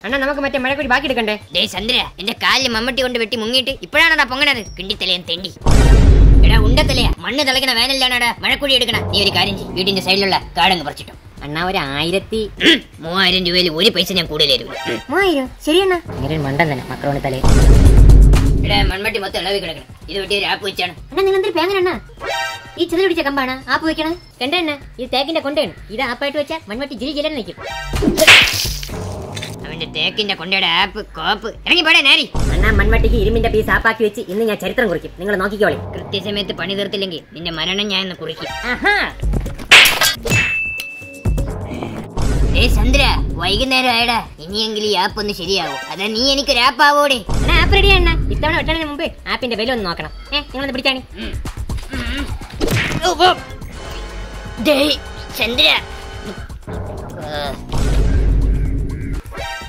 അണ്ണാ നമുക്ക് മറ്റേ മഴക്കുടി ബാക്കി എടുക്കണ്ടേ ഡേ ചന്ദ്ര എന്റെ കാലിൽ മമ്മട്ടി കൊണ്ട് വെട്ടി മുങ്ങിയിട്ട് ഇപ്പോഴാണടാ പൊങ്ങണത് കിണ്ടിത്തലയും തെണ്ടി എടാ ഉണ്ടത്തലയാ മണ്ണ് തിളക്കണ വേനലിലാണടാ മഴക്കുഴി എടുക്കണ നീ ഒരു കാര്യം ചെയ്യ് വീടിന്റെ സൈഡിലുള്ള കാടങ്ങ് പറിച്ചിട്ടു അണ്ണാ ഒരു ആയിരത്തി ഉം, മൂവായിരം രൂപയിൽ ഒരു പൈസ ഞാൻ കൂടുതൽ തരൂല ഉം. മൂവായിരം ശരിയണ്ണ ഭയങ്കര മണ്ടൻ തന്നെ മക്രോണി തലേ എടാ മൺമട്ടി മൊത്തം ഇളവി കിടക്കണം ഇത് വെട്ടി ഒരു ആപ്പ് വെച്ചാണ് അണ്ണാ നിങ്ങൾ എന്തൊരു പേങ്ങനണ്ണ ഈ ചെതിൽ പിടിച്ച കമ്പാണ് ആപ്പ് വെക്കണത് കണ്ടണ്ണ ഇത് തേക്കിന്റെ കൊണ്ടേണ് ഇത് ആപ്പായിട്ട് വെച്ചാൽ മൺവട്ടി ജിരി ജില്ലെന്ന് നിൽക്കും അവന്റെ തേക്കിന്റെ കൊണ്ടയുടെ ആപ്പ് കോപ്പ് ഇറങ്ങി പോടെ നേരി അണ്ണാ മൺവട്ടിക്ക് ഇരുമ്പിന്റെ പീസ് ആപ്പാക്കി വെച്ച് ഇന്ന് ഞാൻ ചരിത്രം കുറിക്കും നിങ്ങൾ നോക്കിക്കോളി കൃത്യസമയത്ത് പണി തീർത്തില്ലെങ്കിൽ നിന്റെ മരണം ഞാൻ ഇന്ന് കുറിക്കും ആഹാ ഏ ചന്ദ്ര വൈകുന്നേരം ആയടാ ഇനിയെങ്കിലും ഈ ആപ്പ് ഒന്ന് ശരിയാവോ അതാ നീ എനിക്കൊരു ആപ്പ് ആവോടെ അണ്ണാ ആപ്പ് റെഡി അണ്ണ ഇത്തവണ വെട്ടണതിന് മുമ്പ് ആപ്പിന്റെ വില ഒന്ന് നോക്കണം ഏ നിങ്ങളൊന്ന് പിടിച്ചാണി ഡേയ് ചന്ദ്ര ആ,